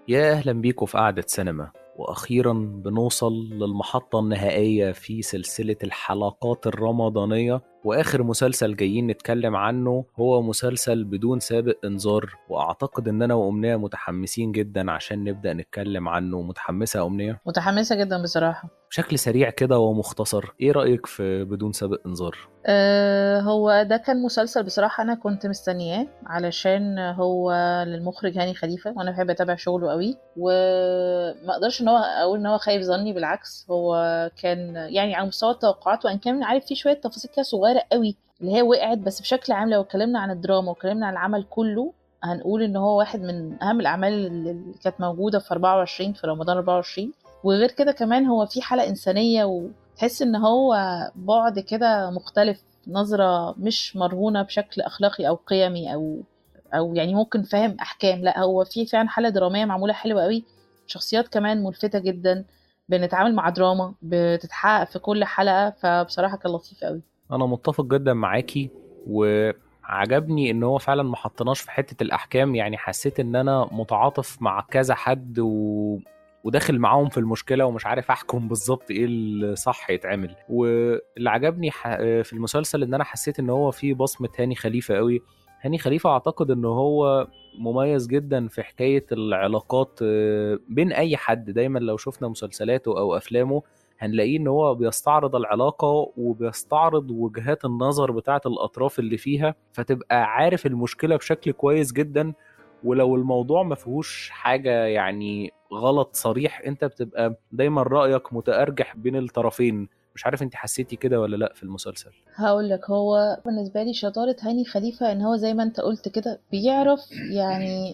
يا أهلا بيكم في قعدة سينما وأخيرا بنوصل للمحطة النهائية في سلسلة الحلقات الرمضانية وآخر مسلسل جايين نتكلم عنه هو مسلسل بدون سابق إنذار وأعتقد إن أنا وأمنية متحمسين جدا عشان نبدأ نتكلم عنه متحمسة يا أمنية؟ متحمسة جدا بصراحة بشكل سريع كده ومختصر إيه رأيك في بدون سابق إنذار؟ أه هو ده كان مسلسل بصراحة أنا كنت مستنياه علشان هو للمخرج هاني خليفة وأنا بحب أتابع شغله قوي وما أقدرش إن هو أقول إن هو خايف ظني بالعكس هو كان يعني على مستوى التوقعات وإن كان عارف فيه شوية تفاصيل كده صغيرة قوي اللي هي وقعت بس بشكل عام لو اتكلمنا عن الدراما واتكلمنا عن العمل كله هنقول إن هو واحد من أهم الأعمال اللي كانت موجودة في 24 في رمضان 24 وغير كده كمان هو في حالة إنسانية وتحس إن هو بعد كده مختلف نظرة مش مرهونة بشكل أخلاقي أو قيمي أو أو يعني ممكن فاهم أحكام لا هو في فعلا حالة درامية معمولة حلوة قوي شخصيات كمان ملفتة جدا بنتعامل مع دراما بتتحقق في كل حلقة فبصراحة كان لطيف قوي أنا متفق جدا معاكي وعجبني إن هو فعلا ما حطناش في حتة الأحكام يعني حسيت إن أنا متعاطف مع كذا حد و... وداخل معاهم في المشكله ومش عارف احكم بالظبط ايه الصح يتعمل واللي عجبني في المسلسل ان انا حسيت ان هو فيه بصمه هاني خليفه قوي هاني خليفه اعتقد ان هو مميز جدا في حكايه العلاقات بين اي حد دايما لو شفنا مسلسلاته او افلامه هنلاقيه ان هو بيستعرض العلاقه وبيستعرض وجهات النظر بتاعه الاطراف اللي فيها فتبقى عارف المشكله بشكل كويس جدا ولو الموضوع ما فيهوش حاجه يعني غلط صريح انت بتبقى دايما رايك متارجح بين الطرفين مش عارف انت حسيتي كده ولا لا في المسلسل هقول لك هو بالنسبه لي شطاره هاني خليفه ان هو زي ما انت قلت كده بيعرف يعني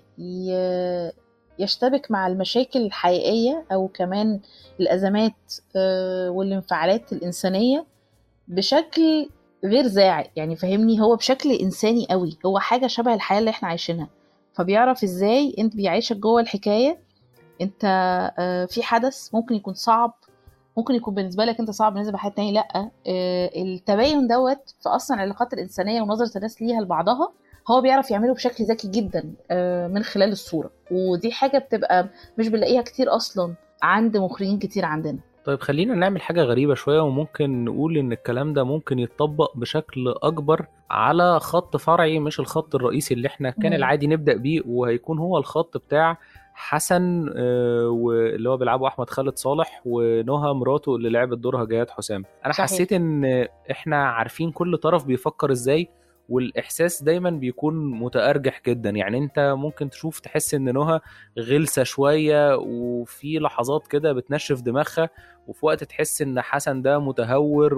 يشتبك مع المشاكل الحقيقيه او كمان الازمات والانفعالات الانسانيه بشكل غير زاعق يعني فهمني هو بشكل انساني قوي هو حاجه شبه الحياه اللي احنا عايشينها فبيعرف ازاي انت بيعيشك جوه الحكايه انت في حدث ممكن يكون صعب ممكن يكون بالنسبه لك انت صعب بالنسبه لحد تاني لا التباين دوت في اصلا العلاقات الانسانيه ونظره الناس ليها لبعضها هو بيعرف يعمله بشكل ذكي جدا من خلال الصوره ودي حاجه بتبقى مش بنلاقيها كتير اصلا عند مخرجين كتير عندنا طيب خلينا نعمل حاجة غريبة شوية وممكن نقول إن الكلام ده ممكن يتطبق بشكل أكبر على خط فرعي مش الخط الرئيسي اللي إحنا كان العادي نبدأ بيه وهيكون هو الخط بتاع حسن واللي هو بيلعبه احمد خالد صالح ونهى مراته اللي لعبت دورها جياد حسام انا صحيح. حسيت ان احنا عارفين كل طرف بيفكر ازاي والاحساس دايما بيكون متارجح جدا يعني انت ممكن تشوف تحس ان نهى غلسه شويه وفي لحظات كده بتنشف دماغها وفي وقت تحس ان حسن ده متهور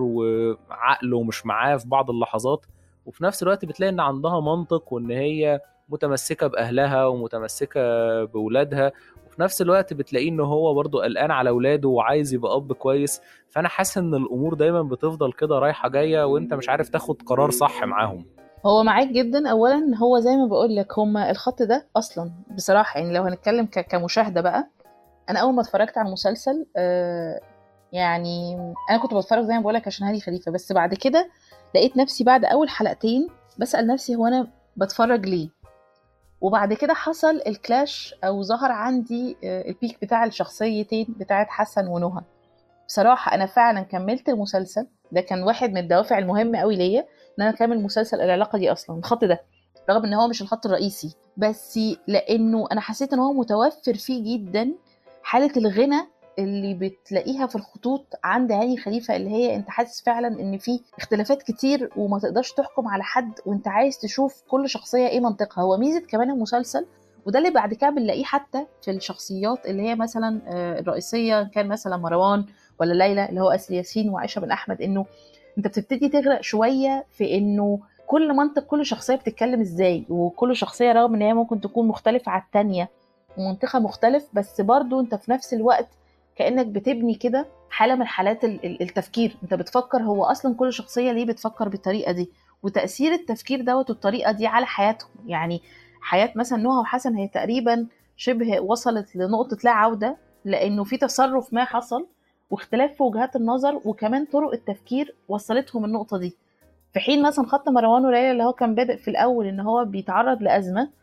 وعقله مش معاه في بعض اللحظات وفي نفس الوقت بتلاقي ان عندها منطق وان هي متمسكه باهلها ومتمسكه باولادها وفي نفس الوقت بتلاقيه ان هو برضه قلقان على اولاده وعايز يبقى اب كويس فانا حاسس ان الامور دايما بتفضل كده رايحه جايه وانت مش عارف تاخد قرار صح معاهم هو معاك جدا اولا هو زي ما بقول لك هما الخط ده اصلا بصراحه يعني لو هنتكلم كمشاهده بقى انا اول ما اتفرجت على المسلسل آه يعني انا كنت بتفرج زي ما بقول لك عشان هاني خليفه بس بعد كده لقيت نفسي بعد اول حلقتين بسال نفسي هو انا بتفرج ليه وبعد كده حصل الكلاش او ظهر عندي البيك بتاع الشخصيتين بتاعت حسن ونهى بصراحة أنا فعلا كملت المسلسل ده كان واحد من الدوافع المهمة قوي ليا إن أنا أكمل مسلسل العلاقة دي أصلا الخط ده رغم إن هو مش الخط الرئيسي بس لأنه أنا حسيت إن هو متوفر فيه جدا حالة الغنى اللي بتلاقيها في الخطوط عند هاني خليفة اللي هي انت حاسس فعلا ان في اختلافات كتير وما تقدرش تحكم على حد وانت عايز تشوف كل شخصية ايه منطقها هو ميزة كمان المسلسل وده اللي بعد كده بنلاقيه حتى في الشخصيات اللي هي مثلا الرئيسية كان مثلا مروان ولا ليلى اللي هو اسر ياسين وعائشة بن احمد انه انت بتبتدي تغرق شوية في انه كل منطق كل شخصية بتتكلم ازاي وكل شخصية رغم ان هي ممكن تكون مختلفة عن التانية ومنطقة مختلف بس برضو انت في نفس الوقت كانك بتبني كده حاله من حالات التفكير انت بتفكر هو اصلا كل شخصيه ليه بتفكر بالطريقه دي وتاثير التفكير دوت والطريقه دي على حياتهم يعني حياه مثلا نهى وحسن هي تقريبا شبه وصلت لنقطه لا عوده لانه في تصرف ما حصل واختلاف في وجهات النظر وكمان طرق التفكير وصلتهم النقطه دي في حين مثلا خط مروان وليلى اللي هو كان بادئ في الاول ان هو بيتعرض لازمه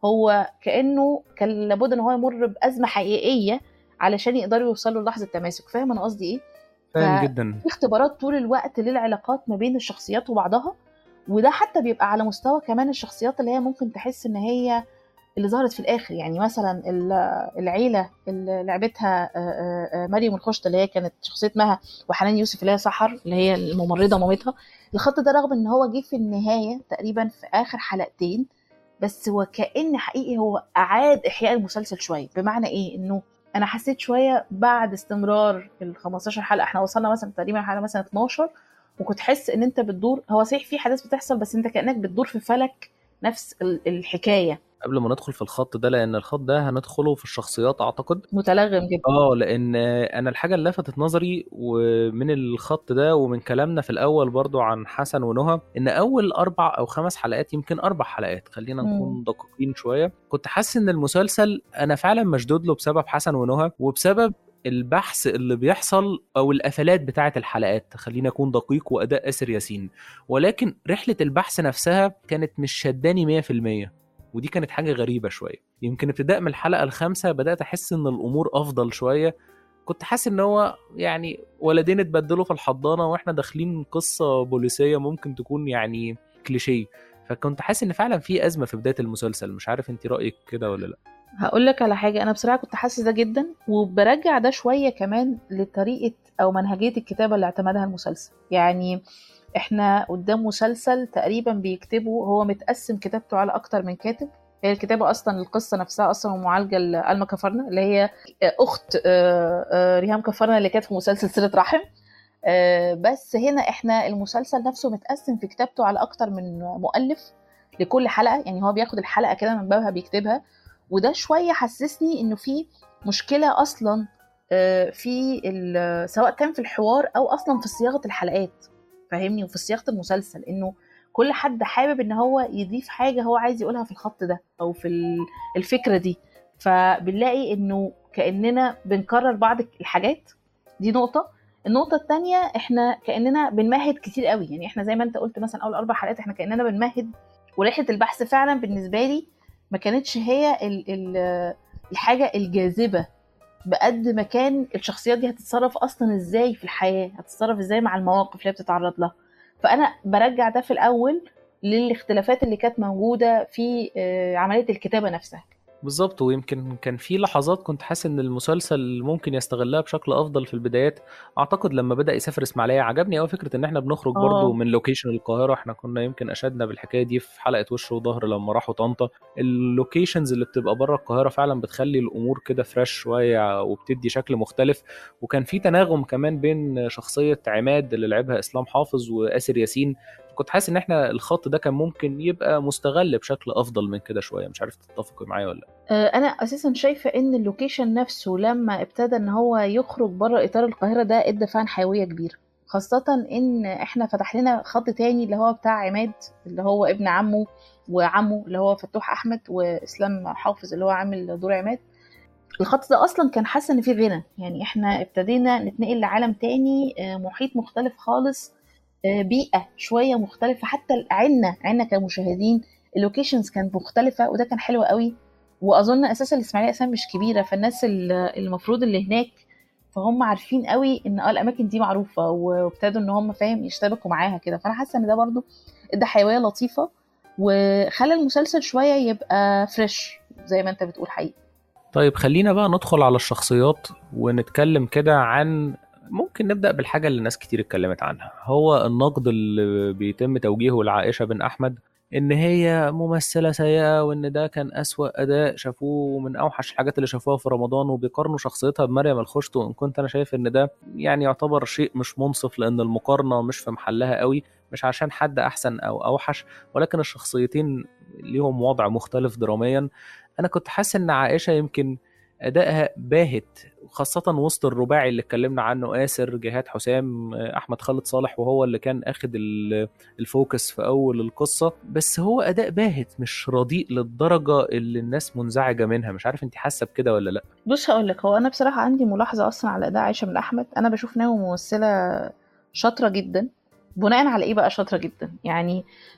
هو كانه كان لابد ان هو يمر بازمه حقيقيه علشان يقدروا يوصلوا للحظه التماسك فاهم انا قصدي ايه فاهم ف- جدا في اختبارات طول الوقت للعلاقات ما بين الشخصيات وبعضها وده حتى بيبقى على مستوى كمان الشخصيات اللي هي ممكن تحس ان هي اللي ظهرت في الاخر يعني مثلا ال- العيله اللي لعبتها آه، آه، آه، مريم الخشت اللي هي كانت شخصيه مها وحنان يوسف اللي هي سحر اللي هي الممرضه مامتها الخط ده رغم ان هو جه في النهايه تقريبا في اخر حلقتين بس وكأن حقيقي هو اعاد احياء المسلسل شويه بمعنى ايه انه انا حسيت شويه بعد استمرار ال 15 حلقه احنا وصلنا مثلا تقريبا حلقه مثلا 12 وكنت تحس ان انت بتدور هو صحيح في حدث بتحصل بس انت كانك بتدور في فلك نفس ال- الحكايه قبل ما ندخل في الخط ده لان الخط ده هندخله في الشخصيات اعتقد متلغم جدا اه لان انا الحاجه اللي لفتت نظري ومن الخط ده ومن كلامنا في الاول برضو عن حسن ونهى ان اول اربع او خمس حلقات يمكن اربع حلقات خلينا مم. نكون دقيقين شويه كنت حاسس ان المسلسل انا فعلا مشدود له بسبب حسن ونهى وبسبب البحث اللي بيحصل او القفلات بتاعه الحلقات خلينا اكون دقيق واداء اسر ياسين ولكن رحله البحث نفسها كانت مش شداني 100% ودي كانت حاجه غريبه شويه يمكن ابتداء من الحلقه الخامسه بدات احس ان الامور افضل شويه كنت حاسس ان هو يعني ولدين اتبدلوا في الحضانه واحنا داخلين قصه بوليسيه ممكن تكون يعني كليشيه فكنت حاسس ان فعلا في ازمه في بدايه المسلسل مش عارف انت رايك كده ولا لا هقول لك على حاجه انا بصراحه كنت حاسس ده جدا وبرجع ده شويه كمان لطريقه او منهجيه الكتابه اللي اعتمدها المسلسل يعني احنا قدام مسلسل تقريبا بيكتبه هو متقسم كتابته على اكتر من كاتب هي الكتابة أصلا القصة نفسها أصلا معالجة لألما كفرنا اللي هي أخت آه، آه، ريهام كفرنا اللي كانت في مسلسل صلة رحم آه، بس هنا احنا المسلسل نفسه متقسم في كتابته على أكتر من مؤلف لكل حلقة يعني هو بياخد الحلقة كده من بابها بيكتبها وده شوية حسسني إنه في مشكلة أصلا آه، في ال- سواء كان في الحوار أو أصلا في صياغة الحلقات فاهمني وفي صياغة المسلسل إنه كل حد حابب ان هو يضيف حاجه هو عايز يقولها في الخط ده او في ال- الفكره دي فبنلاقي انه كاننا بنكرر بعض الحاجات دي نقطه النقطه الثانيه احنا كاننا بنمهد كتير قوي يعني احنا زي ما انت قلت مثلا اول اربع حلقات احنا كاننا بنمهد ورحله البحث فعلا بالنسبه لي ما كانتش هي ال ال الحاجه الجاذبه بقد ما كان الشخصيات دي هتتصرف اصلا ازاي في الحياه هتتصرف ازاي مع المواقف اللي هي بتتعرض لها فانا برجع ده في الاول للاختلافات اللي كانت موجوده في آه، عمليه الكتابه نفسها بالظبط ويمكن كان في لحظات كنت حاسس ان المسلسل ممكن يستغلها بشكل افضل في البدايات اعتقد لما بدا يسافر اسماعيليه عجبني قوي فكره ان احنا بنخرج آه. برضو من لوكيشن القاهره احنا كنا يمكن اشدنا بالحكايه دي في حلقه وش وظهر لما راحوا طنطا اللوكيشنز اللي بتبقى بره القاهره فعلا بتخلي الامور كده فريش شويه وبتدي شكل مختلف وكان في تناغم كمان بين شخصيه عماد اللي لعبها اسلام حافظ واسر ياسين كنت حاسس ان احنا الخط ده كان ممكن يبقى مستغل بشكل افضل من كده شويه مش عارف تتفقي معايا ولا لا آه، انا اساسا شايفه ان اللوكيشن نفسه لما ابتدى ان هو يخرج بره اطار القاهره ده ادى فعلا حيويه كبيره خاصة ان احنا فتح لنا خط تاني اللي هو بتاع عماد اللي هو ابن عمه وعمه اللي هو فتوح احمد واسلام حافظ اللي هو عامل دور عماد الخط ده اصلا كان حاسه ان فيه غنى يعني احنا ابتدينا نتنقل لعالم تاني آه، محيط مختلف خالص آه، بيئه شويه مختلفه حتى عنا عنا كمشاهدين اللوكيشنز كانت مختلفه وده كان حلو قوي واظن اساسا الاسماعيليه اساسا مش كبيره فالناس ال- المفروض اللي هناك فهم عارفين قوي ان اه الاماكن دي معروفه وابتدوا ان هم فاهم يشتبكوا معاها كده فانا حاسه ان ده برضو ادى حيويه لطيفه وخلى المسلسل شويه يبقى فريش زي ما انت بتقول حقيقي طيب خلينا بقى ندخل على الشخصيات ونتكلم كده عن ممكن نبدأ بالحاجة اللي ناس كتير اتكلمت عنها هو النقد اللي بيتم توجيهه لعائشة بن أحمد إن هي ممثلة سيئة وإن ده كان أسوأ أداء شافوه من أوحش الحاجات اللي شافوها في رمضان وبيقارنوا شخصيتها بمريم الخشت وإن كنت أنا شايف إن ده يعني يعتبر شيء مش منصف لأن المقارنة مش في محلها قوي مش عشان حد أحسن أو أوحش ولكن الشخصيتين ليهم وضع مختلف دراميا أنا كنت حاسس إن عائشة يمكن ادائها باهت خاصة وسط الرباعي اللي اتكلمنا عنه آسر جهاد حسام أحمد خالد صالح وهو اللي كان أخد ال- الفوكس في أول القصة بس هو أداء باهت مش رديء للدرجة اللي الناس منزعجة منها مش عارف أنت حاسة بكده ولا لأ بص هقول لك هو انا بصراحه عندي ملاحظه اصلا على اداء عائشه بن احمد انا بشوف انها ممثله شاطره جدا بناء على ايه بقى شاطره جدا يعني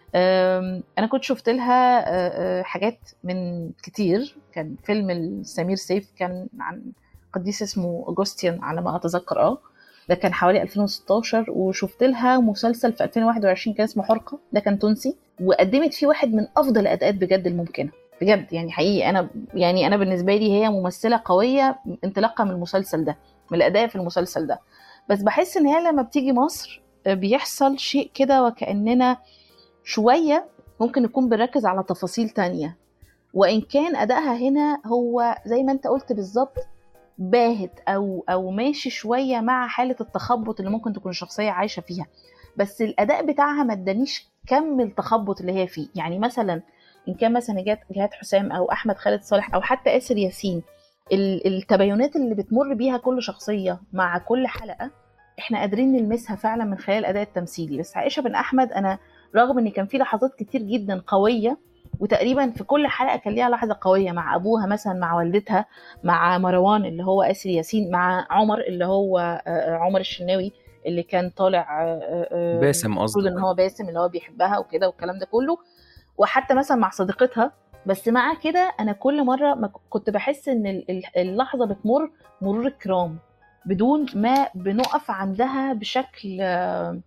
أم، انا كنت شفت لها أه، أه، حاجات من كتير كان فيلم سمير سيف كان عن قديس اسمه اغسطيان على ما اتذكر اه ده كان حوالي 2016 وشفت لها مسلسل في 2021 كان اسمه حرقه ده كان تونسي وقدمت فيه واحد من افضل الاداءات بجد الممكنه بجد يعني حقيقي انا يعني انا بالنسبه لي هي ممثله قويه انطلاقا من المسلسل ده من الاداء في المسلسل ده بس بحس ان هي لما بتيجي مصر آه، بيحصل شيء كده وكاننا شويه ممكن نكون بنركز على تفاصيل تانية وان كان ادائها هنا هو زي ما انت قلت بالظبط باهت او او ماشي شويه مع حاله التخبط اللي ممكن تكون الشخصيه عايشه فيها بس الاداء بتاعها ما ادانيش كم التخبط اللي هي فيه يعني مثلا ان كان مثلا جهاد جهاد حسام او احمد خالد صالح او حتى اسر ياسين ال- التباينات اللي بتمر بيها كل شخصيه مع كل حلقه احنا قادرين نلمسها فعلا من خلال الاداء التمثيلي بس عائشه بن احمد انا رغم ان كان في لحظات كتير جدا قويه وتقريبا في كل حلقه كان ليها لحظه قويه مع ابوها مثلا مع والدتها مع مروان اللي هو اسر ياسين مع عمر اللي هو آه، آه، عمر الشناوي اللي كان طالع آه، آه، باسم المفروض قصدك ان هو باسم اللي هو بيحبها وكده والكلام ده كله وحتى مثلا مع صديقتها بس مع كده انا كل مره ما ك- كنت بحس ان ال- ال- اللحظه بتمر مرور الكرام بدون ما بنقف عندها بشكل آه،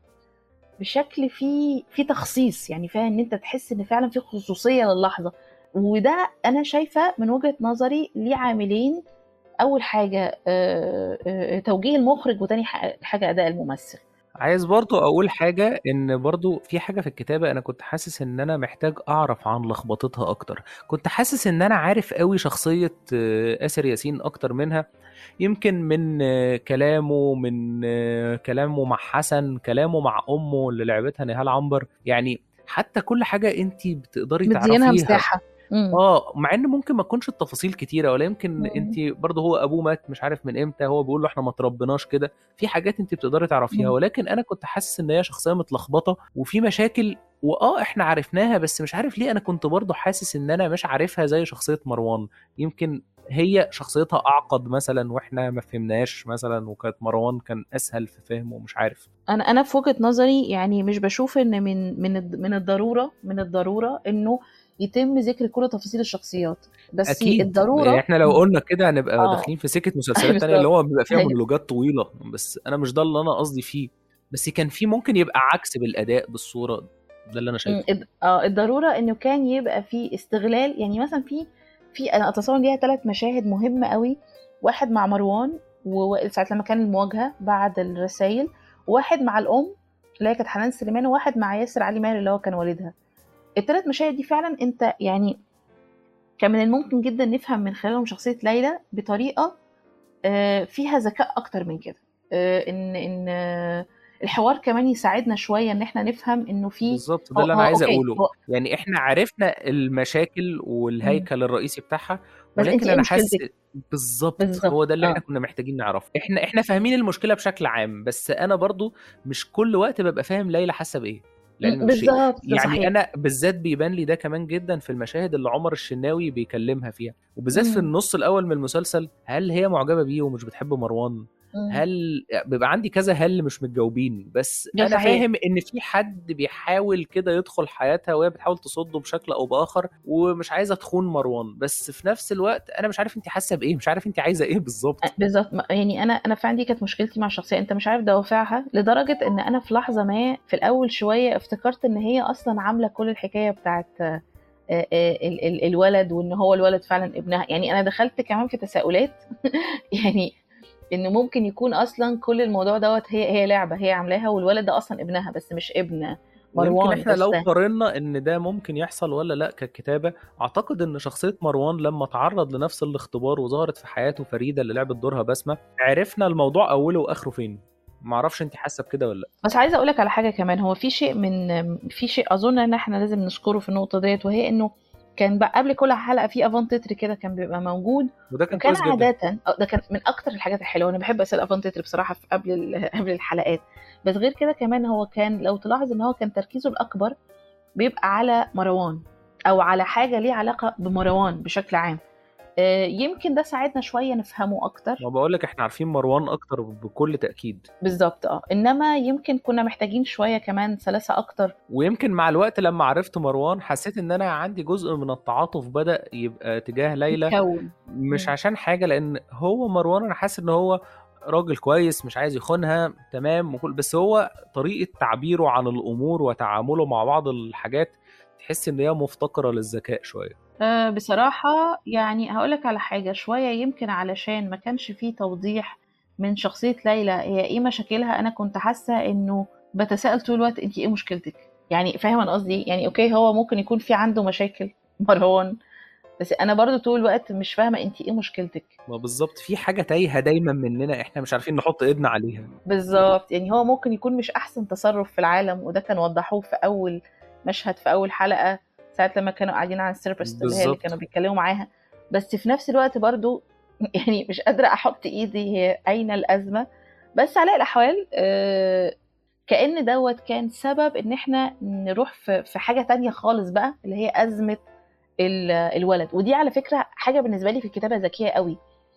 بشكل في في تخصيص يعني فاهم ان انت تحس ان فعلا في خصوصيه للحظه وده انا شايفه من وجهه نظري ليه عاملين اول حاجه آه، آه، توجيه المخرج وتاني ح- حاجه اداء الممثل عايز برضو اقول حاجة ان برضو في حاجة في الكتابة انا كنت حاسس ان انا محتاج اعرف عن لخبطتها اكتر كنت حاسس ان انا عارف قوي شخصية آه، آسر ياسين اكتر منها يمكن من آه، كلامه من آه، كلامه مع حسن كلامه مع امه اللي لعبتها نهال عنبر يعني حتى كل حاجة انت بتقدري مدينها تعرفيها مساحه مم. اه مع ان ممكن ما تكونش التفاصيل كتيره ولا يمكن مم. انت برضه هو ابوه مات مش عارف من امتى هو بيقول له احنا ما تربناش كده في حاجات انت بتقدري تعرفيها مم. ولكن انا كنت حاسس ان هي شخصيه متلخبطه وفي مشاكل واه احنا عرفناها بس مش عارف ليه انا كنت برضه حاسس ان انا مش عارفها زي شخصيه مروان يمكن هي شخصيتها اعقد مثلا واحنا ما فهمناهاش مثلا وكانت مروان كان اسهل في فهمه مش عارف انا انا في وجهه نظري يعني مش بشوف ان من من الد- من الضروره من الضروره انه يتم ذكر كل تفاصيل الشخصيات بس اكيد الضروره يعني احنا لو قلنا كده هنبقى اه داخلين في سكه مسلسلات تانية اللي بالظبط هو بيبقى فيها ايوه مونولوجات طويله بس انا مش ده اللي انا قصدي فيه بس كان في ممكن يبقى عكس بالاداء بالصوره ده اللي انا مم، شايفه الد- اه الضروره انه كان يبقى في استغلال يعني مثلا في في انا اتصور ليها ثلاث مشاهد مهمه قوي واحد مع مروان ووائل ساعه لما كان المواجهه بعد الرسائل وواحد مع الام اللي هي كانت حنان سليمان وواحد مع ياسر علي ماهر اللي هو كان والدها الثلاث مشاهد دي فعلا انت يعني كان من الممكن جدا نفهم من خلالهم شخصيه ليلى بطريقه آه، فيها ذكاء اكتر من كده آه، ان ان آه، الحوار كمان يساعدنا شويه ان احنا نفهم انه في بالظبط ده هو اللي انا هو عايز اوكي اقوله هو يعني احنا عرفنا المشاكل مم. والهيكل الرئيسي بتاعها بس انت ولكن ايه انا حاسس مشكلتك بالظبط بالظبط هو ده اللي احنا اه كنا محتاجين نعرفه احنا احنا فاهمين المشكله بشكل عام بس انا برضو مش كل وقت ببقى فاهم ليلى حاسه بايه م- لعلم الشيء بالظبط ده يعني صحيح انا بالذات بيبان لي ده كمان جدا في المشاهد اللي عمر الشناوي بيكلمها فيها وبالذات في مم. النص الاول من المسلسل هل هي معجبه بيه ومش بتحب مروان مم. هل بيبقى عندي كذا هل مش متجاوبين بس ده انا صحيح فاهم ان في حد بيحاول كده يدخل حياتها وهي بتحاول تصده بشكل او باخر ومش عايزه تخون مروان بس في نفس الوقت انا مش عارف انت حاسه بايه مش عارف انت عايزه ايه بالظبط بالظبط م- يعني انا انا فعلا دي كانت مشكلتي مع الشخصيه انت مش عارف دوافعها لدرجه ان انا في لحظه ما في الاول شويه افتكرت ان هي اصلا عامله كل الحكايه بتاعت آه، آه، ال- ال- الولد وان هو الولد فعلا ابنها يعني انا دخلت كمان في تساؤلات يعني ان ممكن يكون اصلا كل الموضوع دوت هي هي لعبه هي عاملاها والولد ده اصلا ابنها بس مش ابن ويمكن مروان احنا بس لو قارنا ان ده ممكن يحصل ولا لا ككتابه اعتقد ان شخصيه مروان لما تعرض لنفس الاختبار وظهرت في حياته فريده اللي لعبت دورها بسمه عرفنا الموضوع اوله واخره فين معرفش انت حاسه بكده ولا لا بس عايزه اقول لك على حاجه كمان هو في شيء من في شيء اظن ان احنا لازم نذكره في النقطه ديت وهي انه كان بقى قبل كل حلقه في افون تتر كده كان بيبقى موجود وده كان وكان كويس جدا عاده أو ده كان من اكتر الحاجات الحلوه انا بحب اسال افون تتر بصراحه في قبل ال- قبل الحلقات بس غير كده كمان هو كان لو تلاحظ ان هو كان تركيزه الاكبر بيبقى على مروان او على حاجه ليها علاقه بمروان بشكل عام آه، يمكن ده ساعدنا شويه نفهمه اكتر ما بقول لك احنا عارفين مروان اكتر بكل تاكيد بالظبط اه انما يمكن كنا محتاجين شويه كمان سلاسه اكتر ويمكن مع الوقت لما عرفت مروان حسيت ان انا عندي جزء من التعاطف بدا يبقى تجاه ليلى يتكون مش مم. عشان حاجه لان هو مروان انا حاسس ان هو راجل كويس مش عايز يخونها تمام وكل بس هو طريقه تعبيره عن الامور وتعامله مع بعض الحاجات تحس ان هي مفتقره للذكاء شويه أه بصراحة يعني هقولك على حاجة شوية يمكن علشان ما كانش فيه توضيح من شخصية ليلى هي ايه مشاكلها انا كنت حاسة انه بتساءل طول الوقت انت ايه مشكلتك يعني فاهمة انا قصدي يعني اوكي هو ممكن يكون في عنده مشاكل مروان بس انا برضو طول الوقت مش فاهمة انت ايه مشكلتك ما بالظبط في حاجه تايهه دايما مننا احنا مش عارفين نحط ايدنا عليها بالظبط يعني هو ممكن يكون مش احسن تصرف في العالم وده كان وضحوه في اول مشهد في اول حلقة ساعة لما كانوا قاعدين على السيرفست اللي هي اللي بالظبط. كانوا بيتكلموا معاها بس في نفس الوقت برضو يعني مش قادرة احط ايدي هي اين الازمة بس على الاحوال آه، كأن دوت كان سبب ان احنا نروح في في حاجة تانية خالص بقى اللي هي ازمة ال- الولد ودي على فكرة حاجة بالنسبة لي في الكتابة ذكية قوي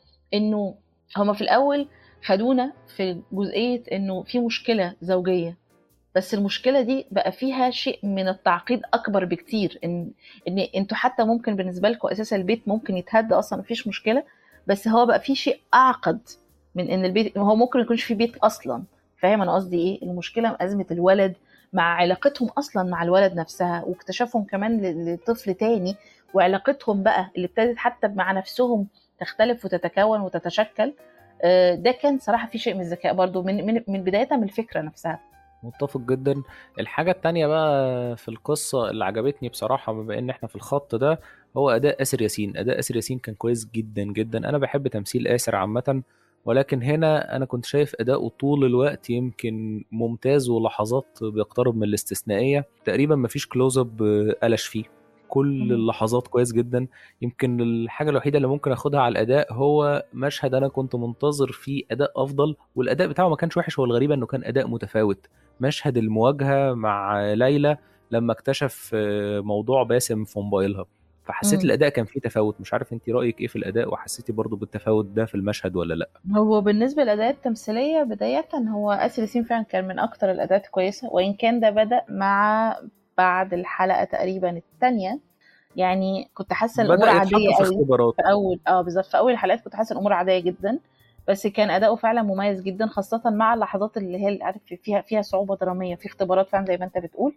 انه هما في الاول خدونا في جزئية انه في مشكلة زوجية بس المشكلة دي بقى فيها شيء من التعقيد أكبر بكتير إن إن أنتوا حتى ممكن بالنسبة لكم أساسا البيت ممكن يتهد أصلا مفيش مشكلة بس هو بقى فيه شيء أعقد من إن البيت هو ممكن يكونش فيه بيت أصلا فاهم أنا قصدي إيه؟ المشكلة أزمة الولد مع علاقتهم أصلا مع الولد نفسها واكتشافهم كمان ل- لطفل تاني وعلاقتهم بقى اللي ابتدت حتى مع نفسهم تختلف وتتكون وتتشكل آه، ده كان صراحة في شيء من الذكاء برضو من من من بداية من الفكرة نفسها متفق جدا الحاجة التانية بقى في القصة اللي عجبتني بصراحة بما ان احنا في الخط ده هو اداء اسر ياسين اداء اسر ياسين كان كويس جدا جدا انا بحب تمثيل اسر عامة ولكن هنا انا كنت شايف اداؤه طول الوقت يمكن ممتاز ولحظات بيقترب من الاستثنائية تقريبا مفيش كلوز اب قلش فيه كل مم. اللحظات كويس جدا يمكن الحاجة الوحيدة اللي ممكن اخدها على الاداء هو مشهد انا كنت منتظر فيه اداء افضل والاداء بتاعه ما كانش وحش هو الغريبة انه كان اداء متفاوت مشهد المواجهة مع ليلى لما اكتشف آه، موضوع باسم في موبايلها فحسيت مم. الاداء كان فيه تفاوت مش عارف انت رايك ايه في الاداء وحسيتي برضو بالتفاوت ده في المشهد ولا لا هو بالنسبة للأداء التمثيلية بداية هو آسر ياسين فعلا كان من أكتر الأداءات كويسة وإن كان ده بدأ مع بعد الحلقة تقريبا الثانية يعني كنت حاسة الأمور بدا عادية يتحط في قوي اختبارات في أول اه بالظبط في أول الحلقات كنت حاسة الأمور عادية جدا بس كان أداؤه فعلا مميز جدا خاصة مع اللحظات اللي هي اللي عارف فيها فيها صعوبة درامية في اختبارات فعلا زي ما أنت بتقول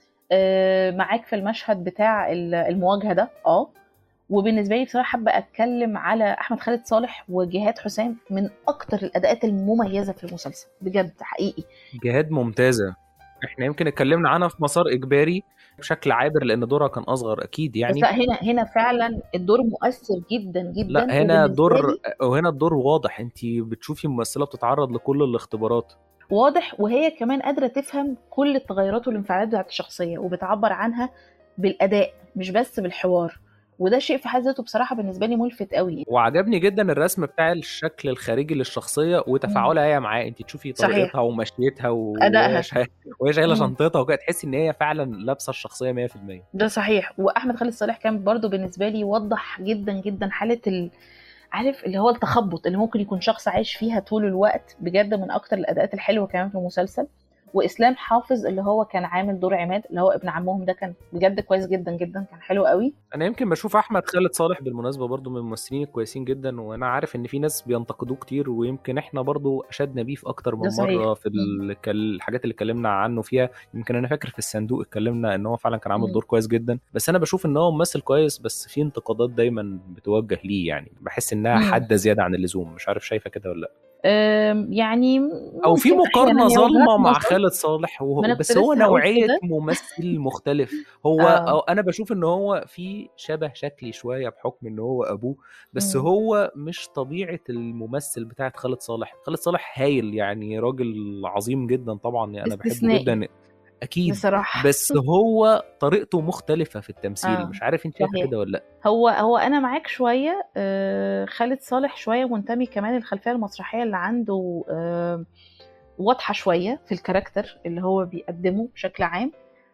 آه، معاك في المشهد بتاع ال- المواجهة ده اه وبالنسبه لي بصراحه حابه اتكلم على احمد خالد صالح وجهاد حسام من اكتر الاداءات المميزه في المسلسل بجد حقيقي جهاد ممتازة احنا يمكن اتكلمنا عنها في مسار اجباري بشكل عابر لان دورها كان اصغر اكيد بس يعني لا هنا هنا فعلا الدور مؤثر جدا جدا لا هنا وبالنسبة الدور لي وهنا الدور واضح انت بتشوفي ممثله بتتعرض لكل الاختبارات واضح وهي كمان قادره تفهم كل التغيرات والانفعالات بتاعت الشخصيه وبتعبر عنها بالاداء مش بس بالحوار وده شيء في حد ذاته بصراحه بالنسبه لي ملفت قوي وعجبني جدا الرسم بتاع الشكل الخارجي للشخصيه وتفاعلها هي معاه انت تشوفي صحيح. طريقتها ومشيتها و- أدائها. وهي شاي- وهي شايله مم. شنطتها وكده تحسي ان هي فعلا لابسه الشخصيه 100% ده صحيح واحمد خالد صالح كان برضو بالنسبه لي وضح جدا جدا حاله ال... عارف اللي هو التخبط اللي ممكن يكون شخص عايش فيها طول الوقت بجد من اكتر الاداءات الحلوه كمان في المسلسل واسلام حافظ اللي هو كان عامل دور عماد اللي هو ابن عمهم ده كان بجد كويس جدا جدا كان حلو قوي انا يمكن بشوف احمد خالد صالح بالمناسبه برضو من الممثلين الكويسين جدا وانا عارف ان في ناس بينتقدوه كتير ويمكن احنا برضو اشدنا بيه في اكتر ده من صحيح. مره في ال- كال- الحاجات اللي اتكلمنا عنه فيها يمكن انا فاكر في الصندوق اتكلمنا ان هو فعلا كان عامل مم. دور كويس جدا بس انا بشوف ان هو ممثل كويس بس في انتقادات دايما بتوجه ليه يعني بحس انها مم. حاده زياده عن اللزوم مش عارف شايفه كده ولا لا أم، يعني او في ممكن مقارنه أحياناً هي وجهات ظالمه مع نظر. خالد صالح وهو ما أنا بس كنت هو لسه هقول نوعيه كده. ممثل مختلف هو آه. أو انا بشوف ان هو في شبه شكلي شويه بحكم ان هو ابوه بس مم. هو مش طبيعه الممثل بتاعت خالد صالح خالد صالح هايل يعني راجل عظيم جدا طبعا يعني انا بحبه استثنائي. جدا اكيد بصراحه بس هو طريقته مختلفه في التمثيل آه. مش عارف انت شايفه صحيح. كده ولا لا هو هو انا معاك شويه آه، خالد صالح شويه منتمي كمان الخلفيه المسرحيه اللي عنده آه، واضحه شويه في الكاركتر اللي هو بيقدمه بشكل عام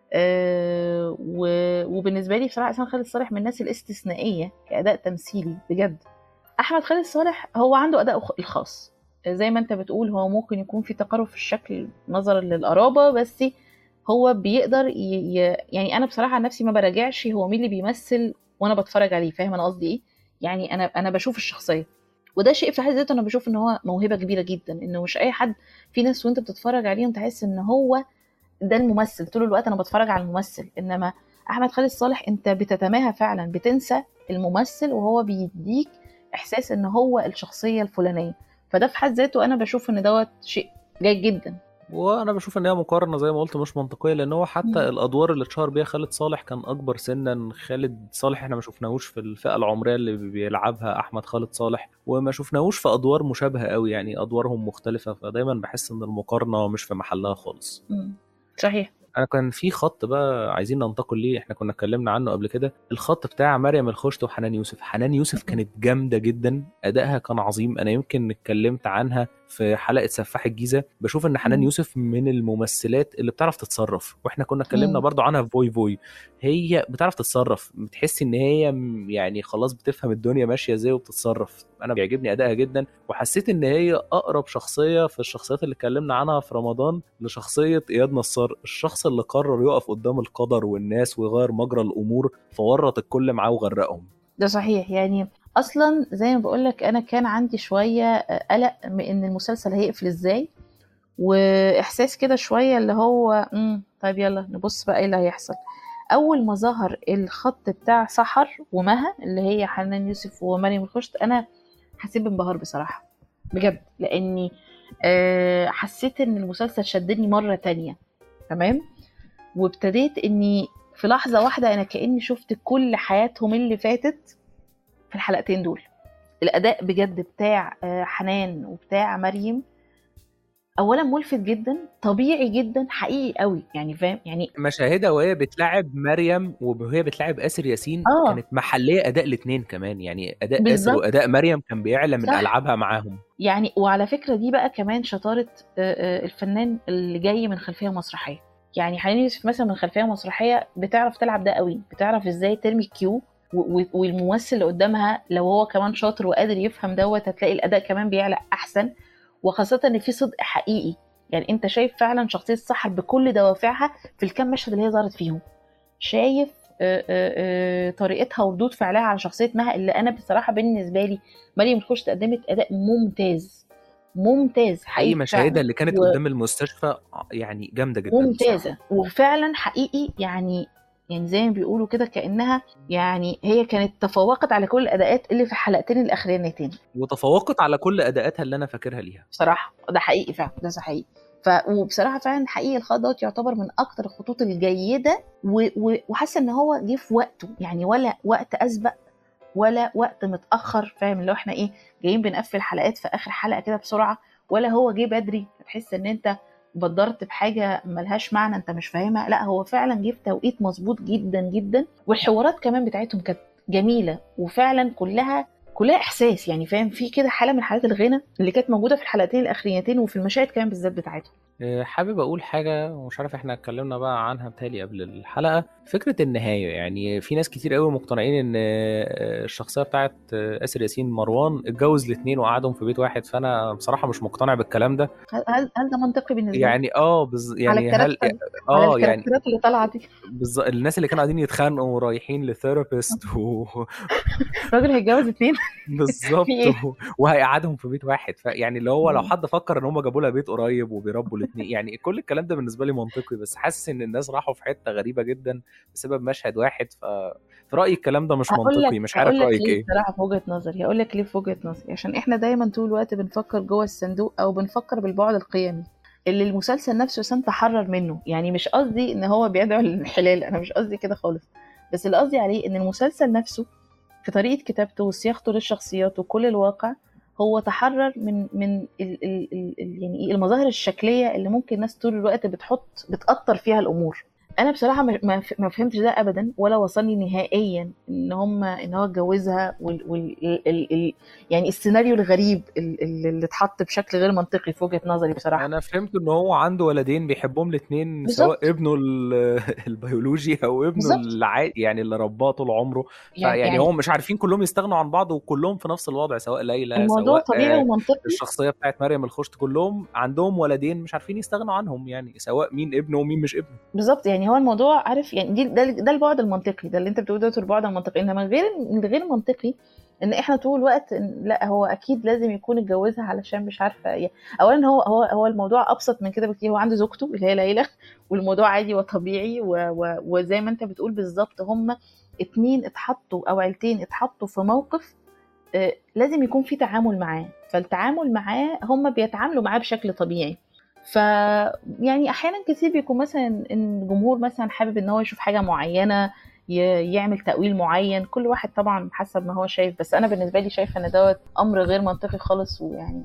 آه وبالنسبه لي بصراحه احمد خالد صالح من الناس الاستثنائيه كاداء تمثيلي بجد احمد خالد صالح هو عنده اداء الخاص زي ما انت بتقول هو ممكن يكون في تقارب في الشكل نظرا للقرابه بس هو بيقدر ي... يعني انا بصراحه عن نفسي ما براجعش هو مين اللي بيمثل وانا بتفرج عليه فاهم انا قصدي ايه يعني انا انا بشوف الشخصيه وده شيء في حد ذاته انا بشوف ان هو موهبه كبيره جدا انه مش اي حد في ناس وانت بتتفرج عليهم تحس ان هو ده الممثل طول الوقت انا بتفرج على الممثل انما احمد خالد صالح انت بتتماهى فعلا بتنسى الممثل وهو بيديك احساس ان هو الشخصيه الفلانيه فده في حد ذاته انا بشوف ان دوت شيء جيد جدا وانا بشوف ان هي مقارنه زي ما قلت مش منطقيه لان هو حتى م. الادوار اللي اتشهر بيها خالد صالح كان اكبر سنا خالد صالح احنا ما شفناهوش في الفئه العمريه اللي بيلعبها احمد خالد صالح وما شفناهوش في ادوار مشابهه قوي يعني ادوارهم مختلفه فدايما بحس ان المقارنه مش في محلها خالص م. صحيح انا كان في خط بقى عايزين ننتقل ليه احنا كنا اتكلمنا عنه قبل كده الخط بتاع مريم الخشت وحنان يوسف حنان يوسف كانت جامده جدا ادائها كان عظيم انا يمكن اتكلمت عنها في حلقه سفاح الجيزه بشوف ان حنان يوسف من الممثلات اللي بتعرف تتصرف واحنا كنا اتكلمنا برضو عنها في فوي فوي هي بتعرف تتصرف بتحس ان هي يعني خلاص بتفهم الدنيا ماشيه ازاي وبتتصرف انا بيعجبني ادائها جدا وحسيت ان هي اقرب شخصيه في الشخصيات اللي اتكلمنا عنها في رمضان لشخصيه اياد نصار الشخص اللي قرر يقف قدام القدر والناس ويغير مجرى الامور فورط الكل معاه وغرقهم ده صحيح يعني اصلا زي ما بقول لك انا كان عندي شويه قلق من ان المسلسل هيقفل ازاي واحساس كده شويه اللي هو امم طيب يلا نبص بقى ايه اللي هيحصل اول ما ظهر الخط بتاع سحر ومها اللي هي حنان يوسف ومريم الخشت انا حسيت بانبهار بصراحه بجد لاني أه حسيت ان المسلسل شدني مره تانية تمام وابتديت اني في لحظه واحده انا كاني شفت كل حياتهم اللي فاتت في الحلقتين دول الاداء بجد بتاع حنان وبتاع مريم اولا ملفت جدا طبيعي جدا حقيقي قوي يعني فاهم يعني مشاهدها وهي بتلعب مريم وهي بتلعب اسر ياسين آه. كانت محليه اداء الاثنين كمان يعني اداء اسر واداء مريم كان بيعلى من العابها معاهم يعني وعلى فكره دي بقى كمان شطاره الفنان اللي جاي من خلفيه مسرحيه يعني حنان يوسف مثلا من خلفيه مسرحيه بتعرف تلعب ده قوي بتعرف ازاي ترمي كيو والممثل اللي قدامها لو هو كمان شاطر وقادر يفهم دوت هتلاقي الاداء كمان بيعلى احسن وخاصه ان في صدق حقيقي يعني انت شايف فعلا شخصيه سحر بكل دوافعها في الكام مشهد اللي هي ظهرت فيهم شايف آآ آآ طريقتها وردود فعلها على شخصيه مها اللي انا بصراحه بالنسبه لي مريم الخش قدمت اداء ممتاز ممتاز حقيقي اي مشاهدها اللي كانت و... قدام المستشفى يعني جامده جدا ممتازه بصراحة. وفعلا حقيقي يعني يعني زي ما بيقولوا كده كانها يعني هي كانت تفوقت على كل الاداءات اللي في الحلقتين الاخرانيتين وتفوقت على كل اداءاتها اللي انا فاكرها ليها بصراحه ده حقيقي فعلا ده حقيقي ف وبصراحه فعلا حقيقي الخط دوت يعتبر من اكتر الخطوط الجيده و... و... وحاسه ان هو جه في وقته يعني ولا وقت اسبق ولا وقت متاخر فاهم اللي هو احنا ايه جايين بنقفل حلقات في اخر حلقه كده بسرعه ولا هو جه بدري تحس ان انت بدرت بحاجه ملهاش معنى انت مش فاهمها لا هو فعلا جه في توقيت مظبوط جدا جدا والحوارات كمان بتاعتهم كانت جميله وفعلا كلها كلها احساس يعني فاهم في كده حاله من حالات الغنى اللي كانت موجوده في الحلقتين الاخريتين وفي المشاهد كمان بالذات بتاعتهم حابب اقول حاجه ومش عارف احنا اتكلمنا بقى عنها بتالي قبل الحلقه فكره النهايه يعني في ناس كتير قوي مقتنعين ان الشخصيه بتاعت اسر ياسين مروان اتجوز الاثنين وقعدهم في بيت واحد فانا بصراحه مش مقتنع بالكلام ده هل هل ده منطقي بالنسبه يعني اه بز... يعني هل اه على يعني اللي طالعه دي بز... الناس اللي كانوا قاعدين يتخانقوا ورايحين لثيرابيست و الراجل هيتجوز اثنين بالظبط وهيقعدهم في بيت واحد فيعني اللي هو لو حد فكر ان هم جابوا لها بيت قريب وبيربوا الاثنين يعني كل الكلام ده بالنسبه لي منطقي بس حاسس ان الناس راحوا في حته غريبه جدا بسبب مشهد واحد ف في رايي الكلام ده مش منطقي مش عارف رايك ايه بصراحه في وجهه نظري هقول لك ليه في وجهه نظري عشان احنا دايما طول الوقت بنفكر جوه الصندوق او بنفكر بالبعد القيمي اللي المسلسل نفسه سام تحرر منه يعني مش قصدي ان هو بيدعو للانحلال انا مش قصدي كده خالص بس اللي قصدي عليه ان المسلسل نفسه في طريقه كتابته وصياغته للشخصيات وكل الواقع هو تحرر من من ال ال ال يعني المظاهر الشكليه اللي ممكن الناس طول الوقت بتحط بتأطر فيها الامور انا بصراحه ما ما ف- ما فهمتش ده ابدا ولا وصلني نهائيا ان هم ان هو اتجوزها وال, وال ال ال يعني السيناريو الغريب ال- ال- اللي اتحط بشكل غير منطقي في وجهه نظري بصراحه انا فهمت ان هو عنده ولدين بيحبهم الاثنين بالظبط. سواء ابنه ال- البيولوجي او ابنه بالظبط. العادي يعني اللي رباه طول عمره يعني, فيعني هم مش عارفين كلهم يستغنوا عن بعض وكلهم في نفس الوضع سواء ليلى الموضوع سواء طبيعي آه، ومنطقي الشخصيه بتاعت مريم الخشت كلهم عندهم ولدين مش عارفين يستغنوا عنهم يعني سواء مين ابنه ومين مش ابنه بالظبط يعني هو الموضوع عارف يعني دي ده, ده البعد المنطقي ده اللي انت بتقوله ده البعد المنطقي انما غير الغير منطقي ان احنا طول الوقت إن لا هو اكيد لازم يكون اتجوزها علشان مش عارفه ايه اولا هو هو هو الموضوع ابسط من كده بكتير هو عنده زوجته اللي هي ليلى والموضوع عادي وطبيعي و و وزي ما انت بتقول بالظبط هم اتنين اتحطوا او عيلتين اتحطوا في موقف آه، لازم يكون في تعامل معاه فالتعامل معاه هم بيتعاملوا معاه بشكل طبيعي ف يعني احيانا كتير بيكون مثلا ان الجمهور مثلا حابب ان هو يشوف حاجه معينه ي- يعمل تأويل معين كل واحد طبعا حسب ما هو شايف بس انا بالنسبه لي شايفه ان دوت امر غير منطقي خالص ويعني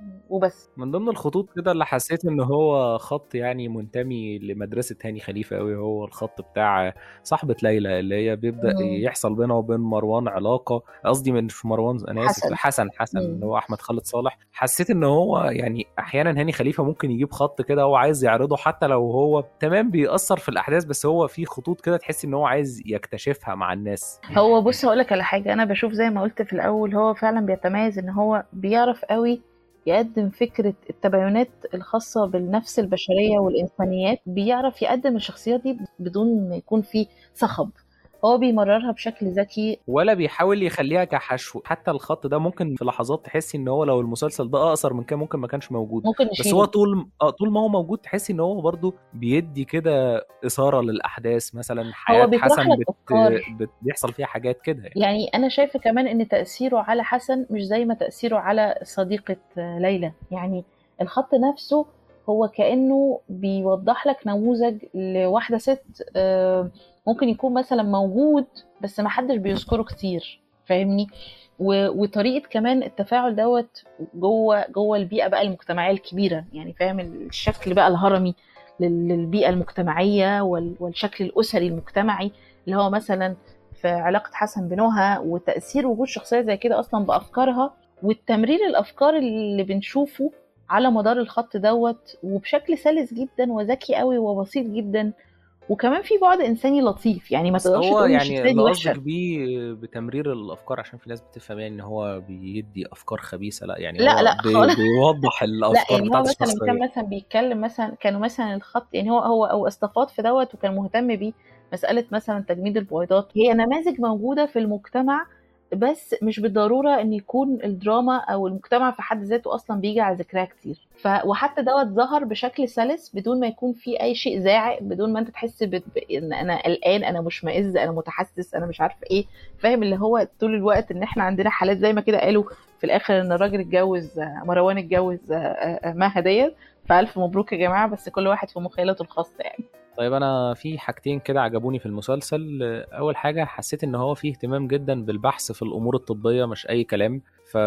وبس من ضمن الخطوط كده اللي حسيت ان هو خط يعني منتمي لمدرسة هاني خليفة قوي هو الخط بتاع صاحبة ليلى اللي هي بيبدأ مم. يحصل بينها وبين مروان علاقة قصدي من مش مروان انا اسف حسن. حسن حسن مم. اللي هو احمد خالد صالح حسيت ان هو يعني احيانا هاني خليفة ممكن يجيب خط كده هو عايز يعرضه حتى لو هو تمام بيأثر في الاحداث بس هو في خطوط كده تحس ان هو عايز يكتشفها مع الناس هو بص هقول لك على حاجه انا بشوف زي ما قلت في الاول هو فعلا بيتميز ان هو بيعرف قوي يقدم فكره التباينات الخاصه بالنفس البشريه والانسانيات بيعرف يقدم الشخصيات دي بدون ما يكون في صخب هو بيمررها بشكل ذكي ولا بيحاول يخليها كحشو حتى الخط ده ممكن في لحظات تحسي ان هو لو المسلسل ده اقصر من كده ممكن ما كانش موجود ممكن بس نشيله هو طول آه، طول ما هو موجود تحسي ان هو برضه بيدي كده اثاره للاحداث مثلا حياه بيطرح حسن لك بت... أفكار. بت... بيحصل فيها حاجات كده يعني. يعني انا شايفه كمان ان تاثيره على حسن مش زي ما تاثيره على صديقه ليلى يعني الخط نفسه هو كانه بيوضح لك نموذج لواحده ست آه، ممكن يكون مثلا موجود بس ما حدش بيذكره كتير فاهمني و- وطريقه كمان التفاعل دوت جوه جوه البيئه بقى المجتمعيه الكبيره يعني فاهم الشكل بقى الهرمي لل- للبيئه المجتمعيه وال- والشكل الاسري المجتمعي اللي هو مثلا في علاقه حسن بنهى وتاثير وجود شخصيه زي كده اصلا بافكارها والتمرير الافكار اللي بنشوفه على مدار الخط دوت وبشكل سلس جدا وذكي قوي وبسيط جدا وكمان في بعد انساني لطيف يعني ما بس تقدرش هو تقول إن يعني الشخصيه دي اللي وحشه قصدك بيه بتمرير الافكار عشان في ناس بتفهم يعني ان هو بيدي افكار خبيثه لا يعني لا، هو لا، بي... خالص. بيوضح لا الافكار يعني هو بتاعت مثلا الشخصيه كان مثلا بيتكلم مثلا كانوا مثلا الخط يعني هو هو او استفاض في دوت وكان مهتم بيه مساله مثلا تجميد البويضات هي نماذج موجوده في المجتمع بس مش بالضروره ان يكون الدراما او المجتمع في حد ذاته اصلا بيجي على ذكرها كتير ف وحتى دوت ظهر بشكل سلس بدون ما يكون في اي شيء زاعق بدون ما انت تحس ب... ب... ان انا قلقان انا مشمئز انا متحسس انا مش عارفه ايه فاهم اللي هو طول الوقت ان احنا عندنا حالات زي ما كده قالوا في الاخر ان الراجل اتجوز آه، مروان اتجوز آه، آه، آه، مها ديت فالف مبروك يا جماعه بس كل واحد في مخيلته الخاصه يعني طيب انا في حاجتين كده عجبوني في المسلسل اول حاجه حسيت ان هو فيه اهتمام جدا بالبحث في الامور الطبيه مش اي كلام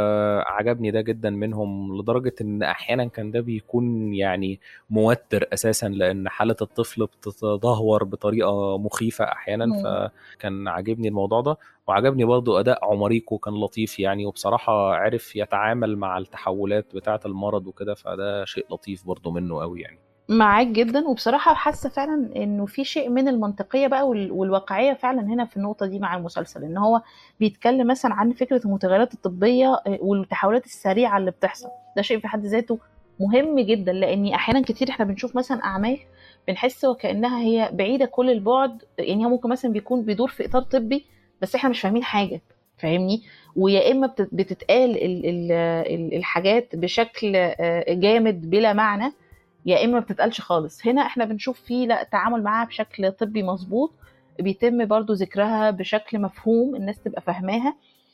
فعجبني ده جدا منهم لدرجه ان احيانا كان ده بيكون يعني موتر اساسا لان حاله الطفل بتتدهور بطريقه مخيفه احيانا مم. فكان عاجبني الموضوع ده وعجبني برضو اداء عمريكو كان لطيف يعني وبصراحه عرف يتعامل مع التحولات بتاعه المرض وكده فده شيء لطيف برضو منه قوي يعني معاك جدا وبصراحه حاسه فعلا انه في شيء من المنطقيه بقى وال- والواقعيه فعلا هنا في النقطه دي مع المسلسل ان هو بيتكلم مثلا عن فكره المتغيرات الطبيه آه، والتحولات السريعه اللي بتحصل ده شيء في حد ذاته مهم جدا لان احيانا كتير احنا بنشوف مثلا اعمال بنحس وكانها هي بعيده كل البعد يعني هو ممكن مثلا بيكون بيدور في اطار طبي بس احنا مش فاهمين حاجه فاهمني ويا اما بت- بتتقال ال- ال- ال- الحاجات بشكل آه، جامد بلا معنى يا اما ما بتتقالش خالص هنا احنا بنشوف فيه لا تعامل معاها بشكل طبي مظبوط بيتم برضو ذكرها بشكل مفهوم الناس تبقى فاهماها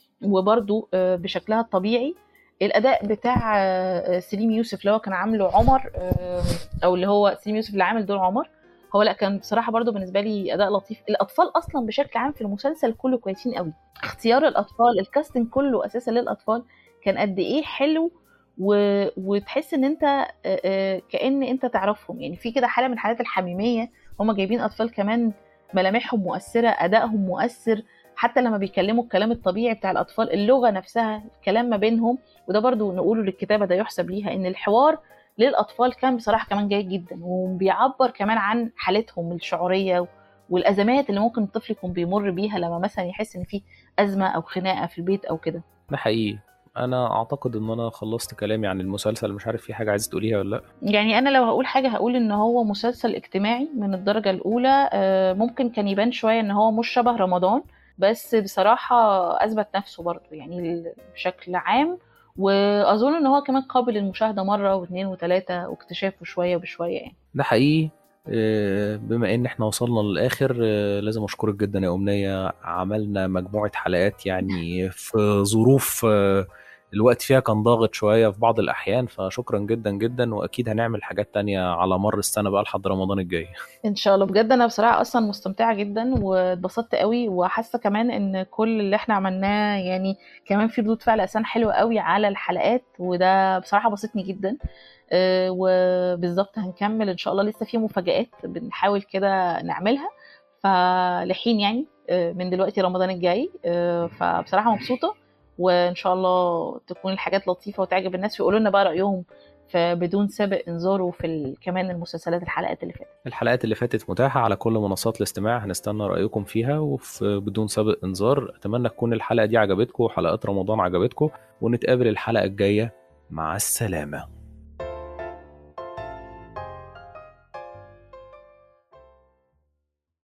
وبرضو آه، بشكلها الطبيعي الاداء بتاع آه، سليم يوسف اللي هو كان عامله عمر آه، او اللي هو سليم يوسف اللي عامل دور عمر هو لا كان بصراحه برضو بالنسبه لي اداء لطيف الاطفال اصلا بشكل عام في المسلسل كله كويسين قوي اختيار الاطفال الكاستنج كله اساسا للاطفال كان قد ايه حلو و... وتحس ان انت آه، آه، كأن انت تعرفهم يعني في كده حاله من حالات الحميميه هما جايبين اطفال كمان ملامحهم مؤثره ادائهم مؤثر حتى لما بيتكلموا الكلام الطبيعي بتاع الاطفال اللغه نفسها الكلام ما بينهم وده برضو نقوله للكتابه ده يحسب ليها ان الحوار للاطفال كان بصراحه كمان جيد جدا وبيعبر كمان عن حالتهم الشعوريه والازمات اللي ممكن الطفل يكون بيمر بيها لما مثلا يحس ان في ازمه او خناقه في البيت او كده ده حقيقي انا اعتقد ان انا خلصت كلامي عن المسلسل مش عارف في حاجه عايز تقوليها ولا لا يعني انا لو هقول حاجه هقول ان هو مسلسل اجتماعي من الدرجه الاولى آه، ممكن كان يبان شويه ان هو مش شبه رمضان بس بصراحه اثبت نفسه برضه يعني بشكل عام واظن ان هو كمان قابل للمشاهده مره واثنين وثلاثه واكتشافه شويه بشويه يعني ده حقيقي آه، بما ان احنا وصلنا للاخر آه، لازم اشكرك جدا يا امنيه عملنا مجموعه حلقات يعني في ظروف آه، الوقت فيها كان ضاغط شويه في بعض الاحيان فشكرا جدا جدا واكيد هنعمل حاجات تانية على مر السنه بقى لحد رمضان الجاي ان شاء الله بجد انا بصراحه اصلا مستمتعه جدا واتبسطت قوي وحاسه كمان ان كل اللي احنا عملناه يعني كمان في ردود فعل اساسا حلوه قوي على الحلقات وده بصراحه بسطني جدا آه، وبالظبط هنكمل ان شاء الله لسه في مفاجآت بنحاول كده نعملها فلحين يعني آه، من دلوقتي رمضان الجاي آه، فبصراحه مبسوطه وان شاء الله تكون الحاجات لطيفه وتعجب الناس ويقولوا لنا بقى رايهم فبدون سابق انذار وفي ال... كمان المسلسلات الحلقات اللي فاتت الحلقات اللي فاتت متاحه على كل منصات الاستماع هنستنى رايكم فيها وفي بدون سابق انذار اتمنى تكون الحلقه دي عجبتكم وحلقات رمضان عجبتكم ونتقابل الحلقه الجايه مع السلامه